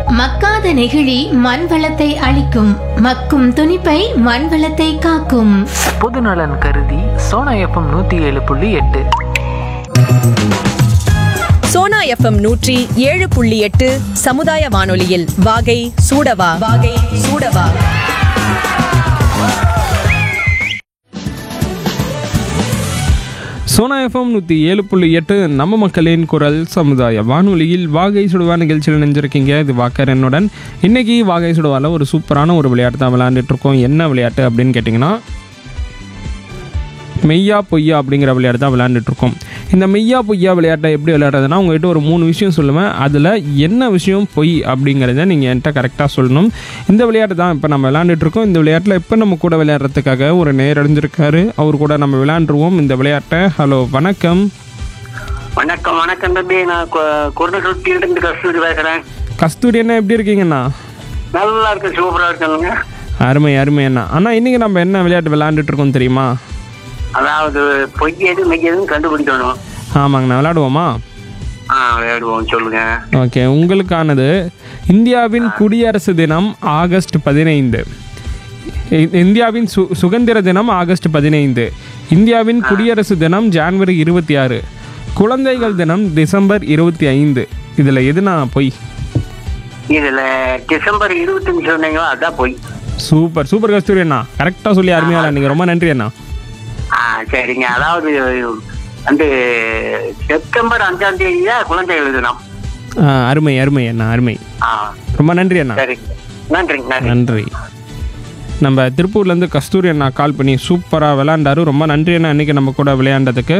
மக்காத நெகிழி மண் வளத்தை அழிக்கும் மக்கும் துணிப்பை மண் வளத்தை காக்கும் பொதுநலன் கருதி சோனா எஃப்எம் நூற்றி ஏழு புள்ளி எட்டு சோனா எஃப்எம் நூற்றி ஏழு புள்ளி எட்டு சமுதாய வானொலியில் வாகை சூடவா வாகை சூடவா சோனா எஃப்எம் நூற்றி ஏழு புள்ளி எட்டு நம்ம மக்களின் குரல் சமுதாய வானொலியில் வாகை சுடுவா நிகழ்ச்சியில் நினைஞ்சிருக்கீங்க இது வாக்கர் என்னுடன் இன்னைக்கு வாகை சுடுவாவில் ஒரு சூப்பரான ஒரு விளையாட்டு தான் விளையாண்டுட்டு இருக்கோம் என்ன விளையாட்டு அப்படின்னு கேட்டிங்கன்னா மெய்யா பொய்யா அப்படிங்கிற விளையாட்டு தான் விளையாண்டுட்டு இருக்கோம் இந்த மெய்யா பொய்யா விளையாட்டை எப்படி விளையாடுறதுன்னா உங்ககிட்ட ஒரு மூணு விஷயம் சொல்லுவேன் அதில் என்ன விஷயம் பொய் அப்படிங்கிறத நீங்கள் என்கிட்ட கரெக்டாக சொல்லணும் இந்த விளையாட்டு தான் இப்போ நம்ம விளையாண்டுட்டு இருக்கோம் இந்த விளையாட்டில் இப்போ நம்ம கூட விளையாடுறதுக்காக ஒரு நேர் அடைஞ்சிருக்காரு அவர் கூட நம்ம விளையாண்டுருவோம் இந்த விளையாட்டை ஹலோ வணக்கம் வணக்கம் வணக்கம் தம்பி நான் குருநகரத்திலிருந்து கஸ்தூரி பேசுறேன் கஸ்தூரி அண்ணா எப்படி இருக்கீங்கண்ணா நல்லா இருக்கு சூப்பரா இருக்குங்க அருமை அருமை அண்ணா அண்ணா இன்றைக்கி நம்ம என்ன விளையாட்டு விளையாண்டுட்டு இருக்கோம் தெரியுமா அதாவது பொய் எது மெய் எதுன்னு கண்டுபிடிக்கணும் ஆமாங்கண்ணா விளையாடுவோமா ஆ விளையாடுவோம் சொல்லுங்க ஓகே உங்களுக்கானது இந்தியாவின் குடியரசு தினம் ஆகஸ்ட் பதினைந்து இ- இந்தியாவின் சு சுதந்திர தினம் ஆகஸ்ட் பதினைந்து இந்தியாவின் குடியரசு தினம் ஜான்வரி இருபத்தி ஆறு குழந்தைகள் தினம் டிசம்பர் இருபத்தி ஐந்து இதில் எதுனா பொய் இதுல டிசம்பர் இருபத்தஞ்சு சொன்னீங்களா அதான் பொய் சூப்பர் சூப்பர் கஸ்தூரி அண்ணா கரெக்டாக சொல்லி அருமையாக நீங்கள் ரொம்ப நன்றி அண்ணா ஆ சரிங்க அதாவது வந்து செப்டம்பர் அஞ்சாம் தேதி தான் குழந்தைகள் தினம் ஆ, அருமை அருமை அண்ணா அருமை ஆ ரொம்ப நன்றி அண்ணா சரிங்க நன்றிங்க நன்றி நன்றி நம்ம திருப்பூர்லேருந்து கஸ்தூரி அண்ணா கால் பண்ணி சூப்பராக விளையாண்டாரு ரொம்ப நன்றி அண்ணா அன்றைக்கி நம்ம கூட விளையாண்டதுக்கு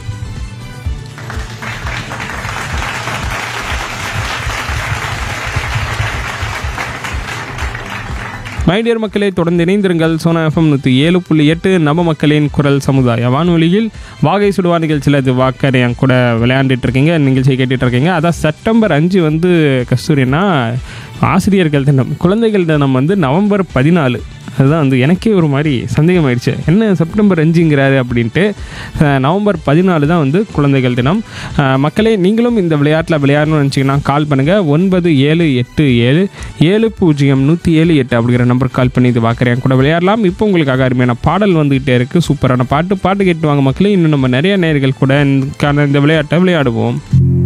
மைடியர் மக்களே தொடர்ந்து இணைந்திருங்கள் சோனா எஃப்எம் நூற்றி ஏழு புள்ளி எட்டு நம்ம மக்களின் குரல் சமுதாய வானொலியில் வாகை சுடுவா நிகழ்ச்சியில் இது வாக்கர் என் கூட விளையாண்டுட்டு இருக்கீங்க நிகழ்ச்சியை கேட்டுட்டு இருக்கீங்க அதான் செப்டம்பர் அஞ்சு வந்து கஸ்தூரினா ஆசிரியர்கள் தினம் குழந்தைகள் தினம் வந்து நவம்பர் பதினாலு அதுதான் வந்து எனக்கே ஒரு மாதிரி சந்தேகமாயிடுச்சு என்ன செப்டம்பர் அஞ்சுங்கிறாரு அப்படின்ட்டு அஹ், நவம்பர் பதினாலு தான் வந்து குழந்தைகள் தினம் அஹ், மக்களே நீங்களும் இந்த விளையாட்டில் விளையாடணும்னு நினச்சிங்கன்னா கால் பண்ணுங்கள் ஒன்பது ஏழு எட்டு ஏழு ஏழு பூஜ்ஜியம் நூற்றி ஏழு எட்டு அப்படிங்கிற நம்பர் கால் பண்ணி இது பார்க்குறேன் கூட விளையாடலாம் இப்போ உங்களுக்காக அருமையான பாடல் வந்துக்கிட்டே இருக்குது சூப்பரான பாட்டு பாட்டு கேட்டு வாங்க மக்களே இன்னும் நம்ம நிறைய நேர்கள் கூட இந்த இந்த விளையாட்டை விளையாடுவோம்